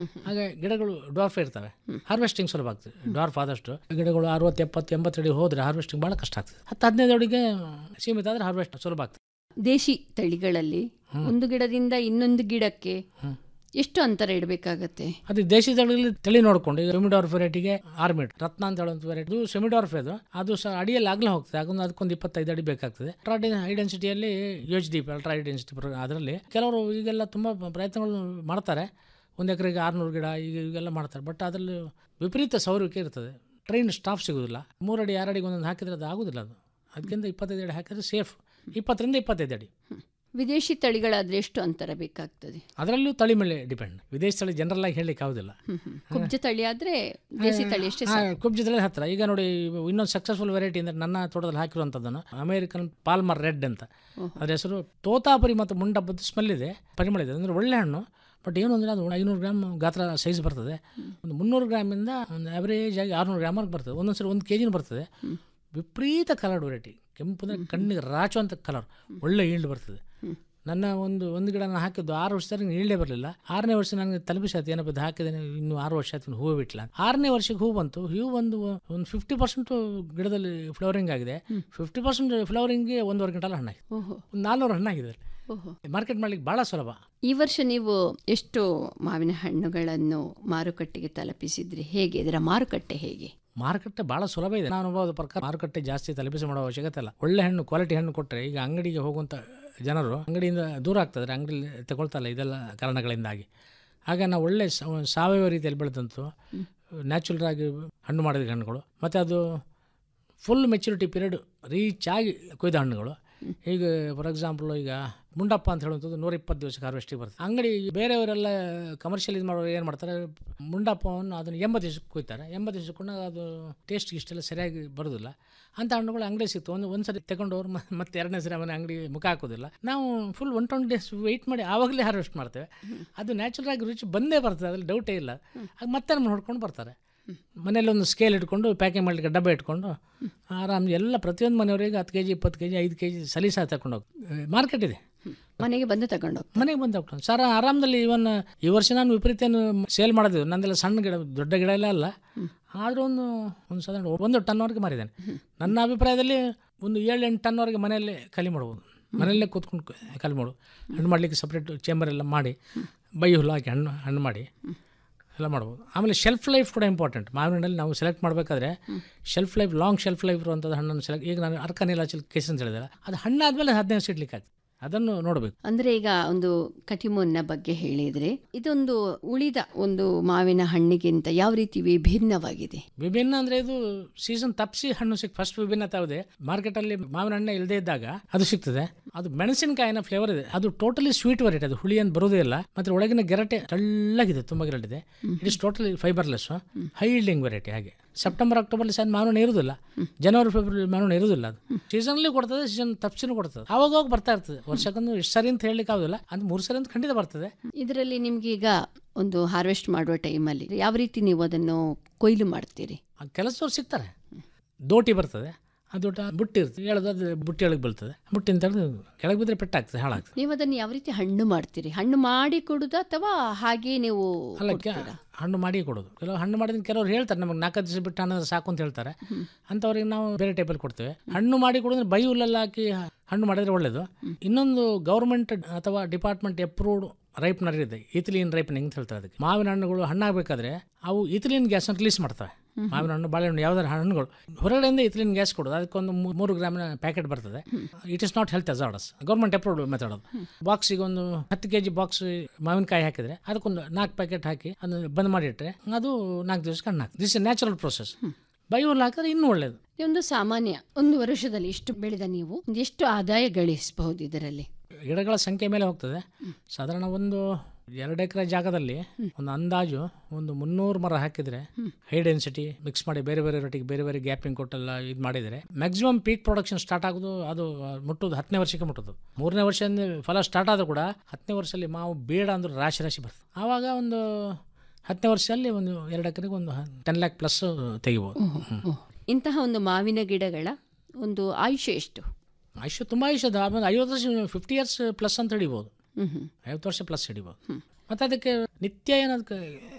ಹಾಗೆ ಗಿಡಗಳು ಡಾರ್ಫ್ ಇರ್ತವೆ ಹಾರ್ವೆಸ್ಟಿಂಗ್ ಸುಲಭ ಆಗ್ತದೆ ಡಾರ್ಫ್ ಆದಷ್ಟು ಗಿಡಗಳು ಅರವತ್ತು ಎಪ್ಪತ್ತು ಎಂಬತ್ತು ಅಡಿ ಹೋದ್ರೆ ಹಾರ್ವೆಸ್ಟಿಂಗ್ ಭಾಳ ಕಷ್ಟ ಆಗ್ತದೆ ಹತ್ತು ಹದಿನೈದು ಅಡಿಗೆ ಸೀಮಿತ ಆದರೆ ಹಾರ್ವೆಸ್ಟ್ ಸುಲಭ ಆಗ್ತದೆ ದೇಶಿ ತಳಿಗಳಲ್ಲಿ ಒಂದು ಗಿಡದಿಂದ ಇನ್ನೊಂದು ಗಿಡಕ್ಕೆ ಎಷ್ಟು ಅಂತರ ಇಡಬೇಕಾಗತ್ತೆ ಅದು ದೇಶಿ ತಳಿಗಳಲ್ಲಿ ತಳಿ ನೋಡ್ಕೊಂಡು ಈಗ ಸೆಮಿಡಾರ್ಫ್ ವೆರೈಟಿಗೆ ಆರ್ಮಿಡ್ ರತ್ನ ಅಂತ ಹೇಳುವಂಥ ವೆರೈಟಿ ಸೆಮಿಡಾರ್ಫ್ ಅದು ಅದು ಸಹ ಅಡಿಯಲ್ಲಿ ಆಗಲೇ ಹೋಗ್ತದೆ ಅದೊಂದು ಅದಕ್ಕೊಂದು ಇಪ್ಪತ್ತೈದು ಅಡಿ ಬೇಕಾಗ್ತದೆ ಅಲ್ಟ್ರಾ ಹೈ ಡೆನ್ಸಿಟಿಯಲ್ಲಿ U H D ultra high density ಅದರಲ್ಲಿ ಕೆಲವರು ಈಗೆಲ್ಲ ತುಂಬ ಪ್ರಯತ್ನಗಳು ಮಾಡ್ತಾರೆ ಒಂದು ಎಕರೆಗೆ ಆರುನೂರು ಗಿಡ ಈಗ ಈಗೆಲ್ಲ ಮಾಡ್ತಾರೆ ಬಟ್ ಅದರಲ್ಲಿ ವಿಪರೀತ ಸೌರವಿಕೆ ಇರ್ತದೆ ಟ್ರೈನ್ ಸ್ಟಾಫ್ ಸಿಗೋದಿಲ್ಲ ಮೂರಡಿ ಎರಡು ಅಡಿಗೆ ಒಂದೊಂದು ಹಾಕಿದ್ರೆ ಅದು ಆಗೋದಿಲ್ಲ ಅದು ಅದಕ್ಕಿಂತ ಇಪ್ಪತ್ತೈದು ಅಡಿ ಹಾಕಿದ್ರೆ ಸೇಫ್ ಇಪ್ಪತ್ತರಿಂದ ಇಪ್ಪತ್ತೈದು ಅಡಿ ವಿದೇಶಿ ತಳಿಗಳಾದ್ರೆ ಎಷ್ಟು ಅಂತರ ಬೇಕಾಗ್ತದೆ ಅದರಲ್ಲೂ ತಳಿ ಮೇಲೆ ಡಿಪೆಂಡ್ ವಿದೇಶಿ ತಳಿ ಜನರಲ್ ಆಗಿ ಹೇಳಲಿಕ್ಕೆ ಆಗೋದಿಲ್ಲ ಕುಬ್ಜ ತಳಿ ಆದ್ರೆ ದೇಸಿ ತಳಿ ಅಷ್ಟೇ ಹಾ, ಕುಬ್ಜದಲ್ಲಿ ಹತ್ರ ಈಗ ನೋಡಿ ಇನ್ನೊಂದು ಸಕ್ಸಸ್ಫುಲ್ ವೆರೈಟಿ ಅಂದ್ರೆ ನನ್ನ ತೋಟದಲ್ಲಿ ಹಾಕಿರುವಂಥದ್ದನ್ನು ಅಮೇರಿಕನ್ ಪಾಲ್ಮರ್ ರೆಡ್ ಅಂತ ಅದ್ರ ಹೆಸರು ತೋತಾಪುರಿ ಮತ್ತು ಮುಂಡಬ್ಬದ್ದು ಸ್ಮೆಲ್ ಇದೆ ಪರಿಮಳ ಇದೆ ಅಂದರೆ ಒಳ್ಳೆ ಹಣ್ಣು ಬಟ್ ಏನು ಅಂದರೆ ಅದು ಐನೂರು ಗ್ರಾಮ್ ಗಾತ್ರ ಸೈಜ್ ಬರ್ತದೆ ಒಂದು ಮುನ್ನೂರು ಗ್ರಾಮಿಂದ ಒಂದು ಆವ್ರೇಜ್ ಆಗಿ ಆರುನೂರು ಗ್ರಾಮ್ವರೆಗೆ ಬರ್ತದೆ ಒಂದೊಂದು ಸರಿ ಒಂದು ಕೆ ಜಿನೂ ಬರ್ತದೆ ವಿಪರೀತ ಕಲರ್ಡ್ ವೆರೈಟಿ ಕೆಂಪು ಅಂದರೆ ಕಣ್ಣಿಗೆ ರಾಚುವಂಥ ಕಲರ್ ಒಳ್ಳೆ ಈಲ್ಡ್ ಬರ್ತದೆ ನನ್ನ ಒಂದು ಒಂದು ಗಿಡ ನಾನು ಹಾಕಿದ್ದು ಆರು ವರ್ಷದಲ್ಲಿ ನಂಗೆ ಈಲ್ಡೇ ಬರಲಿಲ್ಲ ಆರನೇ ವರ್ಷ ನನಗೆ ತಲುಪಿಸಾಯ್ತು ಏನಪ್ಪ ಇದು ಹಾಕಿದ್ದೇನೆ ಇನ್ನು ಆರು ವರ್ಷ ಆಯ್ತು ಹೂವು ಬಿಟ್ಲ ಆರನೇ ವರ್ಷಕ್ಕೆ ಹೂ ಬಂತು ಹೂ ಬಂದು ಒಂದು ಫಿಫ್ಟಿ ಪರ್ಸೆಂಟ್ ಗಿಡದಲ್ಲಿ ಫ್ಲವರಿಂಗ್ ಆಗಿದೆ ಫಿಫ್ಟಿ ಪರ್ಸೆಂಟ್ ಫ್ಲವರಿಂಗ್ಗೆ ಒಂದೂವರೆ ಗಂಟಲ ಹಣ್ಣಾಗಿದೆ ಓಹೋ ಒಂದು ನಾಲ್ನೂರು ಹಣ್ಣಾಗಿದೆ ಓಹೋ ಮಾರ್ಕೆಟ್ ಮಾಡ್ಲಿಕ್ಕೆ ಭಾಳ ಸುಲಭ ಈ ವರ್ಷ ನೀವು ಎಷ್ಟು ಮಾವಿನ ಹಣ್ಣುಗಳನ್ನು ಮಾರುಕಟ್ಟೆಗೆ ತಲುಪಿಸಿದ್ರಿ ಹೇಗೆ ಇದರ ಮಾರುಕಟ್ಟೆ ಹೇಗೆ ಮಾರುಕಟ್ಟೆ ಭಾಳ ಸುಲಭ ಇದೆ ನಾನು ಅನುಭವದ ಪ್ರಕಾರ ಮಾರುಕಟ್ಟೆ ಜಾಸ್ತಿ ತಲುಪಿಸಿ ಮಾಡೋ ಅವಶ್ಯಕತೆ ಇಲ್ಲ ಒಳ್ಳೆ ಹಣ್ಣು ಕ್ವಾಲಿಟಿ ಹಣ್ಣು ಕೊಟ್ಟರೆ ಈಗ ಅಂಗಡಿಗೆ ಹೋಗುವಂಥ ಜನರು ಅಂಗಡಿಯಿಂದ ದೂರ ಆಗ್ತದೆ ಅಂಗಡಿಯಲ್ಲಿ ತಗೊಳ್ತಲ್ಲ ಇದೆಲ್ಲ ಕಾರಣಗಳಿಂದಾಗಿ ಆಗ ನಾವು ಒಳ್ಳೆ ಸ- ಸಾವಯವ ರೀತಿಯಲ್ಲಿ ಬೆಳೆದಂತು ನ್ಯಾಚುರಲ್ ಆಗಿ ಹಣ್ಣು ಮಾಡಿದ ಹಣ್ಣುಗಳು ಮತ್ತು ಅದು ಫುಲ್ ಮೆಚುರಿಟಿ ಪೀರಿಯಡ್ ರೀಚ್ ಆಗಿ ಕೊಯ್ದ ಹಣ್ಣುಗಳು ಈಗ ಫಾರ್ ಎಕ್ಸಾಂಪಲ್ ಈಗ ಮುಂಡಪ್ಪ ಅಂತ ಹೇಳುವಂಥದ್ದು ನೂರ ಇಪ್ಪತ್ತು ದಿವಸಕ್ಕೆ ಹಾರ್ವೆಸ್ಟಿಗೆ ಬರ್ತದೆ ಅಂಗಡಿ ಬೇರೆಯವರೆಲ್ಲ ಕಮರ್ಷಿಯಲ್ ಇದು ಮಾಡೋರು ಏನು ಮಾಡ್ತಾರೆ ಮುಂಡಪ್ಪವನ್ನು ಅದನ್ನು ಎಂಬತ್ತು ದಿವಸಕ್ಕೆ ಕೊಯ್ತಾರೆ ಎಂಬತ್ತು ದಿವಸಕ್ಕೆ ಅದು ಟೇಸ್ಟ್ ಇಷ್ಟೆಲ್ಲ ಸರಿಯಾಗಿ ಬರೋದಿಲ್ಲ ಅಂಥ ಹಣ್ಣುಗಳು ಅಂಗಡಿ ಸಿಕ್ತು ಒಂದು ಒಂದು ಸರಿ ತಗೊಂಡವ್ರು ಮ- ಮತ್ತೆ ಎರಡನೇ ಸರಿ ಅವನ ಅಂಗಡಿ ಮುಖ ಹಾಕೋದಿಲ್ಲ ನಾವು full one twenty days wait ಮಾಡಿ ಆವಾಗಲೇ ಹಾರ್ವೆಸ್ಟ್ ಮಾಡ್ತೇವೆ ಅದು ನ್ಯಾಚುರಲ್ ಆಗಿ ರುಚಿ ಬಂದೇ ಬರ್ತದೆ ಅದ್ರಲ್ಲಿ ಡೌಟೇ ಇಲ್ಲ ಆಗ ಮತ್ತೆ ನಮ್ಮ ಹೊಡ್ಕೊಂಡು ಬರ್ತಾರೆ ಮನೇಲಿ ಒಂದು ಸ್ಕೇಲ್ ಇಟ್ಕೊಂಡು ಪ್ಯಾಕಿಂಗ್ ಮಾಡಲಿಕ್ಕೆ ಡಬ್ಬೆ ಇಟ್ಕೊಂಡು ಆರಾಮ್ ಎಲ್ಲ ಪ್ರತಿಯೊಂದು ಮನೆಯವರಿಗೆ ಹತ್ತು ಕೆ ಜಿ ಇಪ್ಪತ್ತು ಕೆ ಜಿ ಐದು ಕೆ ಜಿ ಸಲೀಸ ತಗೊಂಡು ಹೋಗಿ ಮಾರ್ಕೆಟ್ ಇದೆ ಮನೆಗೆ ಬಂದು ತಗೊಂಡೋಗಿ ಮನೆಗೆ ಬಂದು ಹೋಗ್ತಾನೆ ಸರ್ ಆರಾಮದಲ್ಲಿ ಇವನ್ ಈ ವರ್ಷ ನಾನು ವಿಪರೀತ ಸೇಲ್ ಮಾಡಿದ್ವಿ ನಂದೆಲ್ಲ ಸಣ್ಣ ಗಿಡ ದೊಡ್ಡ ಗಿಡ ಎಲ್ಲ ಅಲ್ಲ ಆದರೂ ಒಂದು ಒಂದು ಸಾಧಾರಣ ಒಂದು ಟನ್ವರೆಗೆ ಮಾರಿದ್ದೇನೆ ನನ್ನ ಅಭಿಪ್ರಾಯದಲ್ಲಿ ಒಂದು ಏಳು ಎಂಟು ಟನ್ವರೆಗೆ ಮನೆಯಲ್ಲೇ ಖಾಲಿ ಮಾಡ್ಬೋದು ಮನೆಯಲ್ಲೇ ಕೂತ್ಕೊಂಡು ಖಾಲಿ ಮಾಡು ಹಣ್ಣು ಮಾಡಲಿಕ್ಕೆ ಸಪ್ರೇಟ್ ಚೇಂಬರ್ ಎಲ್ಲ ಮಾಡಿ ಬೈ ಹುಲ್ಲು ಹಾಕಿ ಹಣ್ಣು ಹಣ್ಣು ಮಾಡಿ ಎಲ್ಲ ಮಾಡ್ಬೋದು ಆಮೇಲೆ ಶೆಲ್ಫ್ ಲೈಫ್ ಕೂಡ ಇಂಪಾರ್ಟೆಂಟ್ ಮಾವಿನ ಹಣ್ಣಲ್ಲಿ ನಾವು ಸೆಲೆಕ್ಟ್ ಮಾಡಬೇಕಾದ್ರೆ shelf life long shelf life ಇರುವಂಥದ್ದು ಹಣ್ಣನ್ನು ಸೆಲೆಕ್ಟ್ ಈಗ ನಾನು ಅರ್ಕ ನೀಲಾಚಲ್ ಕೇಸ್ ಅಂತ ಹೇಳಿದ್ರೆ ಅದು ಹಣ್ಣಾದ್ಮೇಲೆ ಹದಿನೈದು ವರ್ಷ ಇಡ್ಲಿಕ್ಕೆ ಆಗ್ತದೆ ಅದನ್ನು ನೋಡಬೇಕು ಅಂದ್ರೆ ಈಗ ಒಂದು ಕಟಿಮುನ್ನ ಬಗ್ಗೆ ಹೇಳಿದ್ರೆ ಇದೊಂದು ಉಳಿದ ಒಂದು ಮಾವಿನ ಹಣ್ಣಿಗಿಂತ ಯಾವ ರೀತಿ ವಿಭಿನ್ನವಾಗಿದೆ ವಿಭಿನ್ನ ಅಂದ್ರೆ ಇದು ಸೀಸನ್ ತಪ್ಪಿಸಿ ಹಣ್ಣು ಸಿಕ್ ಫಸ್ಟ್ ವಿಭಿನ್ನತೆ ಯಾವುದೇ ಮಾರ್ಕೆಟ್ ಅಲ್ಲಿ ಮಾವಿನ ಹಣ್ಣೆ ಇಲ್ಲದೆ ಇದ್ದಾಗ ಅದು ಸಿಗ್ತದೆ ಅದು ಮೆಣಸಿನಕಾಯಿನ ಫ್ಲೇವರ್ ಇದೆ ಅದು ಟೋಟಲಿ ಸ್ವೀಟ್ ವೆರೈಟಿ ಅದು ಹುಳಿ ಅಂತ ಬರೋದೇ ಇಲ್ಲ ಮತ್ತೆ ಒಳಗಿನ ಗೆರಟೆ ಟಳ್ಳಾಗಿದೆ ತುಂಬಾ ಗೆರಟಿದೆ it is totally fibreless high yielding variety ಹಾಗೆ ಸೆಪ್ಟೆಂಬರ್ ಅಕ್ಟೋಬರ್ ಸಹ ಮಾವಿನ ಹಣ್ಣು ಇರುವುದಿಲ್ಲ ಜನವರಿ ಫೆಬ್ರವರಿ ಮಾವಿನ ಹಣ್ಣು ಇರುವುದಿಲ್ಲ ಅದು ಸೀಸನ್ಲಿ ಕೊಡ್ತದೆ ಸೀಸನ್ ತಪ್ಸಿನೂ ಕೊಡ್ತದೆ ಅವಾಗ ಹೋಗಿ ಬರ್ತಾ ಇರ್ತದೆ ವರ್ಷಕ್ಕೊಂದು ಎಷ್ಟು ಸರಿ ಅಂತ ಹೇಳಲಿಕ್ಕೆ ಆಗೋದಿಲ್ಲ ಅಂದ್ರೆ ಮೂರು ಸರಿ ಅಂತ ಖಂಡಿತ ಬರ್ತದೆ ಇದರಲ್ಲಿ ನಿಮ್ಗೆ ಈಗ ಒಂದು ಹಾರ್ವೆಸ್ಟ್ ಮಾಡುವ ಟೈಮಲ್ಲಿ ಯಾವ ರೀತಿ ನೀವು ಅದನ್ನು ಕೊಯ್ಲು ಮಾಡ್ತೀರಿ ಆ ಕೆಲಸದವ್ರು ಸಿಗ್ತಾರೆ ದೋಟಿ ಬರ್ತದೆ ಆ ದೋಟ ಬುಟ್ಟಿ ಇರ್ತದೆ ಹೇಳೋದು ಅದು ಬುಟ್ಟಿ ಒಳಗೆ ಬೀಳ್ತದೆ ಬುಟ್ಟಿ ಅಂತ ಹೇಳಿದ್ರೆ ಕೆಳಗೆ ಬಿದ್ದರೆ ಪೆಟ್ಟಾಗ್ತದೆ ಹಾಳಾಗ್ತದೆ ನೀವು ಅದನ್ನು ಯಾವ ರೀತಿ ಹಣ್ಣು ಮಾಡ್ತೀರಿ ಹಣ್ಣು ಮಾಡಿ ಕೊಡುದಾ ಅಥವಾ ಹಾಗೆ ನೀವು ಅಲ್ಲ ಕೆ- ಹಣ್ಣು ಮಾಡಿ ಕೊಡೋದು ಕೆಲವು ಹಣ್ಣು ಮಾಡಿದ್ರೆ ಕೆಲವ್ರು ಹೇಳ್ತಾರೆ ನಮಗೆ ನಾಲ್ಕು ದಿವಸ ಬಿಟ್ಟು ಹಣ್ಣು ಸಾಕು ಅಂತ ಹೇಳ್ತಾರೆ ಅಂಥವ್ರಿಗೆ ನಾವು ಬೇರೆ ಟೈಪಲ್ಲಿ ಕೊಡ್ತೇವೆ ಹಣ್ಣು ಮಾಡಿ ಕೊಡೋದ್ರೆ ಬೈ ಹುಲ್ಲೆಲ್ಲ ಹಾಕಿ ಹಣ್ಣು ಮಾಡಿದ್ರೆ ಒಳ್ಳೇದು ಇನ್ನೊಂದು ಗೌರ್ಮೆಂಟ್ ಅಥವಾ ಡಿಪಾರ್ಟ್ಮೆಂಟ್ ಅಪ್ರೂವ್ಡ್ ರೈಪ್ನರ್ ಇದೆ ಇಥಿಲಿನ್ ರೈಪನಿಂಗ್ ಅಂತ ಹೇಳ್ತಾರೆ ಅದಕ್ಕೆ ಮಾವಿನ ಹಣ್ಣುಗಳು ಹಣ್ಣಾಗಬೇಕಾದ್ರೆ ಅವು ಇಥಿಲಿನ್ ಗ್ಯಾಸನ್ನು ರಿಲೀಸ್ ಮಾಡ್ತವೆ ಮಾವಿನ ಹಣ್ಣು ಬಾಳೆಹಣ್ಣು ಯಾವ್ದಾರು ಹಣ್ಣುಗಳು ಹೊರಗಡೆಯಿಂದ ಇಥಿಲಿನ್ ಗ್ಯಾಸ್ ಕೊಡೋದು ಅದಕ್ಕೊಂದು ಮೂ- ಮೂರು ಗ್ರಾಮಿನ ಪ್ಯಾಕೆಟ್ ಬರ್ತದೆ it is not health hazardous government approved method ಅದು ಬಾಕ್ಸಿಗೆ ಒಂದು ಹತ್ತು ಕೆ ಜಿ ಬಾಕ್ಸ್ ಮಾವಿನಕಾಯಿ ಹಾಕಿದ್ರೆ ಅದಕ್ಕೊಂದು ನಾಲ್ಕು ಪ್ಯಾಕೆಟ್ ಹಾಕಿ ಅದನ್ನು ಬಂದ್ ಮಾಡಿಟ್ರೆ ಅದು ನಾಲ್ಕು ದಿವಸಕ್ಕೆ ಹಣ್ಣು ಹಾಕ್ತದೆ this is natural process by ಹುಲ್ಲು ಹಾಕಿದ್ರೆ ಇನ್ನೂ ಒಳ್ಳೇದು ಒಂದು ಸಾಮಾನ್ಯ ಒಂದು ವರ್ಷದಲ್ಲಿ ಇಷ್ಟು ಬೆಳೆದ ನೀವು ಎಷ್ಟು ಆದಾಯ ಗಳಿಸಬಹುದು ಇದರಲ್ಲಿ ಗಿಡಗಳ ಸಂಖ್ಯೆ ಮೇಲೆ ಹೋಗ್ತದೆ ಸಾಧಾರಣ ಒಂದು ಎರಡು ಎಕರೆ ಜಾಗದಲ್ಲಿ ಒಂದು ಅಂದಾಜು ಒಂದು ಮುನ್ನೂರು ಮರ ಹಾಕಿದ್ರೆ ಹೈ ಡೆನ್ಸಿಟಿ ಮಿಕ್ಸ್ ಮಾಡಿ ಬೇರೆ ಬೇರೆ ರೊಟ್ಟಿಗೆ ಬೇರೆ ಬೇರೆ ಗ್ಯಾಪಿಂಗ್ ಕೊಟ್ಟೆಲ್ಲ ಇದು ಮಾಡಿದರೆ ಮ್ಯಾಕ್ಸಿಮಮ್ ಪೀಕ್ ಪ್ರೊಡಕ್ಷನ್ ಸ್ಟಾರ್ಟ್ ಆಗೋದು ಅದು ಮುಟ್ಟೋದು ಹತ್ತನೇ ವರ್ಷಕ್ಕೆ ಮುಟ್ಟೋದು ಮೂರನೇ ವರ್ಷದಿಂದ ಫಲ ಸ್ಟಾರ್ಟ್ ಆದರೂ ಕೂಡ ಹತ್ತನೇ ವರ್ಷದಲ್ಲಿ ಮಾವು ಬೇಡ ಅಂದ್ರೆ ರಾಶಿ ರಾಶಿ ಬರ್ತದೆ ಆವಾಗ ಒಂದು ಹತ್ತನೇ ವರ್ಷದಲ್ಲಿ ಒಂದು ಎರಡು ಎಕರೆಗೆ ಒಂದು ಟೆನ್ ಲ್ಯಾಕ್ ಪ್ಲಸ್ ತೆಗಿಬೋದು ಹ್ಮ್. ಇಂತಹ ಒಂದು ಮಾವಿನ ಗಿಡಗಳ ಒಂದು ಆಯುಷ್ಯ ಎಷ್ಟು ಆಯುಷ್ಯ ತುಂಬ ಆಯುಷ್ಯದ ಆಮೇಲೆ ಐವತ್ತು ವರ್ಷ ಫಿಫ್ಟಿ ಇಯರ್ಸ್ ಪ್ಲಸ್ ಅಂತ ಹಿಡಿಬೋದು ಹ್ಮ್ ಹ್ಮ್ ಐವತ್ತು ವರ್ಷ ಪ್ಲಸ್ ಹಿಡಿಬೋದು ಮತ್ತು ಅದಕ್ಕೆ ನಿತ್ಯ ಏನದಕ್ಕೆ